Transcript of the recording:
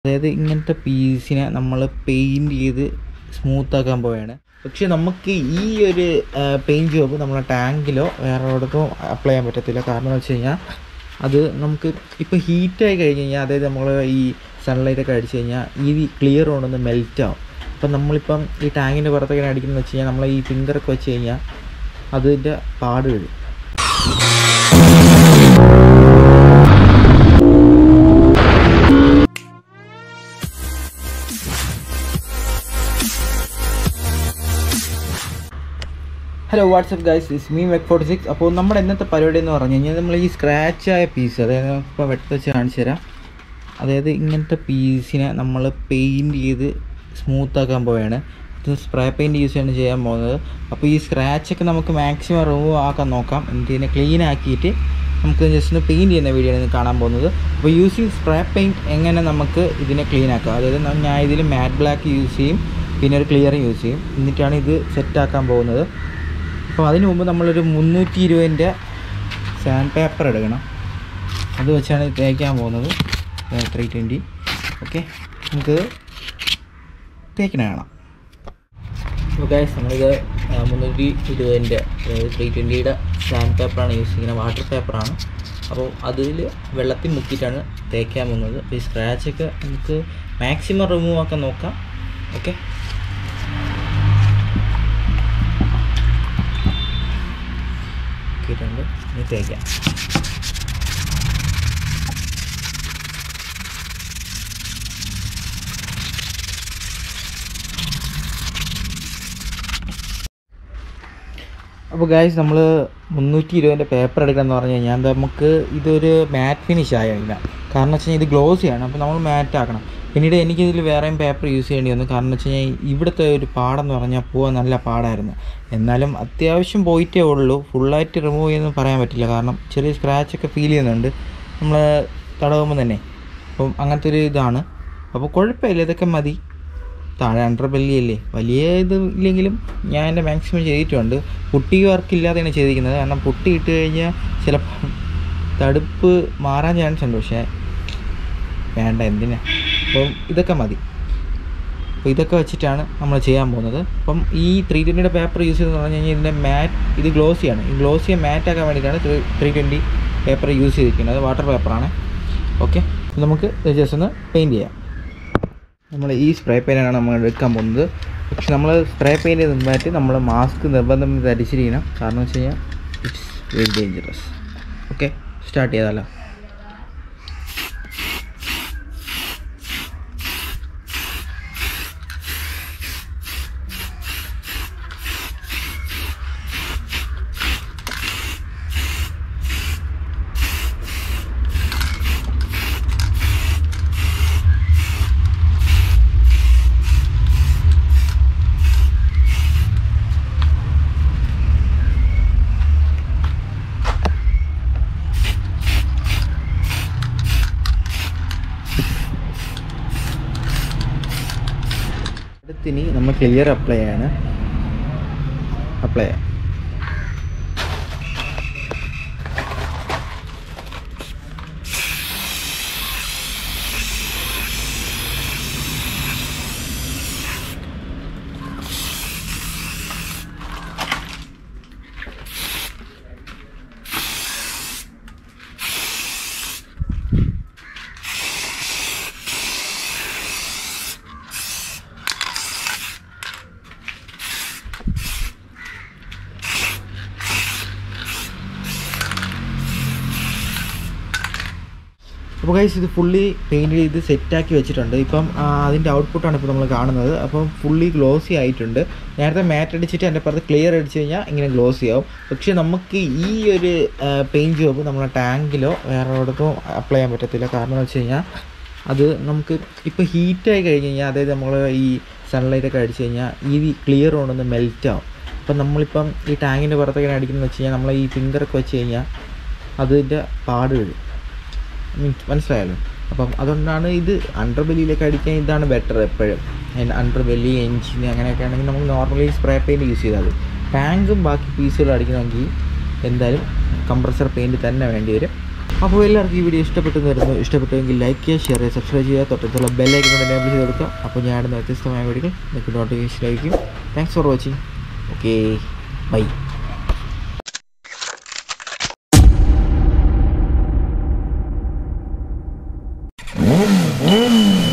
അതായത് ഇങ്ങനത്തെ പീസിനെ നമ്മൾ പെയിൻറ് ചെയ്ത് സ്മൂത്താക്കാൻ പോവുകയാണ് പക്ഷെ നമുക്ക് ഈ ഒരു പെയിൻറ് ജോബ് നമ്മളെ ടാങ്കിലോ വേറെ എവിടേക്കോ അപ്ലൈ ചെയ്യാൻ പറ്റത്തില്ല കാരണം എന്ന് വെച്ച് കഴിഞ്ഞാൽ അത് നമുക്ക് ഇപ്പോൾ ഹീറ്റായി കഴിഞ്ഞ് കഴിഞ്ഞാൽ അതായത് നമ്മൾ ഈ സൺലൈറ്റ് ഒക്കെ അടിച്ചു കഴിഞ്ഞാൽ ഈ ക്ലിയർ കൊണ്ടൊന്ന് മെൽറ്റ് ആവും അപ്പം നമ്മളിപ്പം ഈ ടാങ്കിൻ്റെ പുറത്തൊക്കെ അടിക്കുന്നത് വെച്ച് കഴിഞ്ഞാൽ നമ്മൾ ഈ ഫിംഗറൊക്കെ വെച്ച് കഴിഞ്ഞാൽ അതിൻ്റെ പാട് വരും hello what's up guys is me week forty six അപ്പോൾ നമ്മുടെ ഇന്നത്തെ പരിപാടി എന്ന് പറഞ്ഞു കഴിഞ്ഞാൽ നമ്മൾ ഈ സ്ക്രാച്ച് ആയ പീസ് അതായത് ഇപ്പോൾ വെട്ട് വെച്ച് കാണിച്ചു തരാം അതായത് ഇങ്ങനത്തെ പീസിനെ നമ്മൾ പെയിൻറ് ചെയ്ത് സ്മൂത്താക്കാൻ പോവുകയാണ് ഇത് സ്പ്രേ പെയിൻറ് യൂസ് ചെയ്യാണ് ചെയ്യാൻ പോകുന്നത് അപ്പോൾ ഈ സ്ക്രാച്ചൊക്കെ നമുക്ക് മാക്സിമം റിമൂവ് ആക്കാൻ നോക്കാം എന്നിട്ട് ഇതിനെ ക്ലീൻ ആക്കിയിട്ട് നമുക്ക് ജസ്റ്റ് ഒന്ന് പെയിൻറ് ചെയ്യുന്ന വീഡിയോ ആണ് കാണാൻ പോകുന്നത് അപ്പോൾ യൂസിങ് സ്പ്രേ പെയിൻറ് എങ്ങനെ നമുക്ക് ഇതിനെ ക്ലീൻ ആക്കാം അതായത് ന- ഞാൻ ഇതിൽ മാറ്റ് ബ്ലാക്ക് യൂസ് ചെയ്യും പിന്നെ ഒരു ക്ലിയർ യൂസ് ചെയ്യും എന്നിട്ടാണ് ഇത് സെറ്റാക്കാൻ പോകുന്നത് അപ്പോൾ അതിന് മുമ്പ് നമ്മളൊരു മുന്നൂറ്റി ഇരുപതിൻ്റെ സാൻഡ് പേപ്പർ എടുക്കണം അത് വെച്ചാണ് ഇത് തേക്കാൻ പോകുന്നത് ത്രീ ട്വൻറ്റി ഓക്കെ നമുക്ക് തേക്കണ കാണാം അപ്പോൾ ഗൈസ് നമ്മളിത് ആ, മുന്നൂറ്റി ഇരുപതിൻ്റെ അതായത് ത്രീ ട്വൻറ്റിയുടെ സാൻഡ് പേപ്പറാണ് യൂസ് ചെയ്യുന്നത് വാട്ടർ പേപ്പറാണ് അപ്പോൾ അതിൽ വെള്ളത്തിൽ മുക്കിയിട്ടാണ് തേക്കാൻ പോകുന്നത് അപ്പോൾ ഈ സ്ക്രാച്ചൊക്കെ നമുക്ക് മാക്സിമം റിമൂവ് ആക്കാൻ നോക്കാം ഓക്കെ മുക്കിയിട്ടുണ്ട് ഇനി തേക്കാം അപ്പോൾ ഗായ്സ് നമ്മൾ മുന്നൂറ്റി ഇരുപതിൻ്റെ പേപ്പർ എടുക്കണമെന്ന് പറഞ്ഞു കഴിഞ്ഞാൽ നമുക്ക് ഇതൊരു മാറ്റ് ഫിനിഷ് ആയില്ല കാരണം വെച്ച് കഴിഞ്ഞാൽ ഇത് ഗ്ലോസിയാണ് അപ്പോൾ നമ്മൾ മാറ്റ് ആക്കണം പിന്നീട് എനിക്കിതിൽ വേറെയും പേപ്പർ യൂസ് ചെയ്യേണ്ടി വന്നു കാരണം വെച്ച് കഴിഞ്ഞാൽ ഇവിടുത്തെ ഒരു പാടെന്ന് പറഞ്ഞാൽ പോകാൻ നല്ല പാടായിരുന്നു എന്നാലും അത്യാവശ്യം പോയിട്ടേ ഉള്ളൂ ഫുള്ളായിട്ട് റിമൂവ് ചെയ്യുമെന്ന് പറയാൻ പറ്റില്ല കാരണം ചെറിയ സ്ക്രാച്ചൊക്കെ ഫീൽ ചെയ്യുന്നുണ്ട് നമ്മൾ തടവുമ്പോൾ തന്നെ അപ്പം അങ്ങനത്തെ ഒരു ഇതാണ് അപ്പോൾ കുഴപ്പമില്ല ഇതൊക്കെ മതി താഴെ അണ്ടർ ബെല്ലിയല്ലേ വലിയ ഇത് ഇല്ലെങ്കിലും ഞാൻ എൻ്റെ മാക്സിമം ചെയ്തിട്ടുണ്ട് പുട്ടി വർക്ക് ഇല്ലാതെയാണ് ചെയ്തിരിക്കുന്നത് കാരണം പുട്ടി ഇട്ട് കഴിഞ്ഞാൽ ചിലപ്പോൾ തടുപ്പ് മാറാൻ ചാൻസ് ഉണ്ട് പക്ഷേ വേണ്ട എന്തിനാ അപ്പം ഇതൊക്കെ മതി അപ്പോൾ ഇതൊക്കെ വെച്ചിട്ടാണ് നമ്മൾ ചെയ്യാൻ പോകുന്നത് അപ്പം ഈ ത്രീ ട്വൻറ്റിയുടെ പേപ്പർ യൂസ് ചെയ്തെന്ന് പറഞ്ഞു കഴിഞ്ഞാൽ ഇതിൻ്റെ മാറ്റ് ഇത് ഗ്ലോസിയാണ് ഈ ഗ്ലോസിയെ മാറ്റ് ആക്കാൻ വേണ്ടിയിട്ടാണ് ത്രീ ട്വൻറ്റി പേപ്പർ യൂസ് ചെയ്തിരിക്കുന്നത് വാട്ടർ പേപ്പറാണ് ഓക്കെ നമുക്ക് ജസ്റ്റ് ഒന്ന് പെയിൻറ്റ് ചെയ്യാം നമ്മൾ ഈ സ്പ്രേ പെയിനാണ് നമ്മൾ എടുക്കാൻ പോകുന്നത് പക്ഷെ നമ്മൾ സ്പ്രേ പെയിൻറ്റ് മുമ്പായിട്ട് നമ്മൾ മാസ്ക് നിർബന്ധം ധരിച്ചിരിക്കണം കാരണം വെച്ച് കഴിഞ്ഞാൽ it's very dangerous okay start ചെയ്താലോ അടുത്തിനി നമ്മൾ ക്ലിയർ അപ്ലൈ ചെയ്യാണ് അപ്ലൈ ചെയ്യാം അപ്പോൾ ഗൈസ് ഇത് ഫുള്ളി പെയിൻറ്റ് ചെയ്ത് സെറ്റാക്കി വെച്ചിട്ടുണ്ട് ഇപ്പം ആ, അതിൻ്റെ ഔട്ട്പുട്ടാണ് ഇപ്പോൾ നമ്മൾ കാണുന്നത് അപ്പം ഫുള്ളി ഗ്ലോസി ആയിട്ടുണ്ട് നേരത്തെ മാറ്റ് അടിച്ചിട്ട് എൻ്റെ പുറത്ത് ക്ലിയർ അടിച്ച് കഴിഞ്ഞാൽ ഇങ്ങനെ ഗ്ലോസി ആവും പക്ഷേ നമുക്ക് ഈ ഒരു പെയിൻറ്റ് ജോബ് നമ്മളെ ടാങ്കിലോ വേറെ എവിടേക്കോ അപ്ലൈ ചെയ്യാൻ പറ്റത്തില്ല കാരണം എന്ന് വെച്ച് കഴിഞ്ഞാൽ അത് നമുക്ക് ഇപ്പോൾ ഹീറ്റായി കഴിഞ്ഞ് കഴിഞ്ഞാൽ അതായത് നമ്മൾ ഈ സൺലൈറ്റ് ഒക്കെ അടിച്ച് കഴിഞ്ഞാൽ ഈ ക്ലിയർ കൊണ്ടൊന്ന് മെൽറ്റ് ആവും അപ്പം നമ്മളിപ്പം ഈ ടാങ്കിൻ്റെ പുറത്തൊക്കെ അടിക്കുന്നത് വെച്ച് കഴിഞ്ഞാൽ നമ്മൾ ഈ ഫിംഗറൊക്കെ വെച്ച് കഴിഞ്ഞാൽ അതിൻ്റെ പാട് വരും മീൻസ് മനസ്സിലായല്ലോ അപ്പം അതുകൊണ്ടാണ് ഇത് അണ്ടർ ബെല്ലിയിലേക്ക് അടിക്കാൻ ഇതാണ് ബെറ്റർ എപ്പോഴും അണ്ടർ ബെല്ലി എഞ്ചിൻ അങ്ങനെയൊക്കെ ആണെങ്കിൽ നമുക്ക് നോർമലി സ്പ്രേ പെയിൻറ്റ് യൂസ് ചെയ്താൽ മതി ടാങ്കും ബാക്കി പീസുകളും അടിക്കണമെങ്കിൽ എന്തായാലും കംപ്രസർ പെയിൻറ്റ് തന്നെ വേണ്ടി വരും അപ്പോൾ എല്ലാവർക്കും ഈ വീഡിയോ ഇഷ്ടപ്പെട്ടു തരുന്നു ഇഷ്ടപ്പെട്ടുവെങ്കിൽ ലൈക്ക് ചെയ്യുക ഷെയർ ചെയ്യുക സബ്സ്ക്രൈബ് ചെയ്യുക തൊട്ടടുത്തുള്ള ബെല്ലൈക്കൺ കൊണ്ട് എനേബിൾ ചെയ്ത് കൊടുക്കുക അപ്പോൾ ഞാൻ ഇടുന്ന വ്യത്യസ്തമായ വീഡിയോകൾ നിങ്ങൾക്ക് നോട്ടിഫിക്കേഷൻ ലഭിക്കും thanks for watching okay bye Mm-hmm.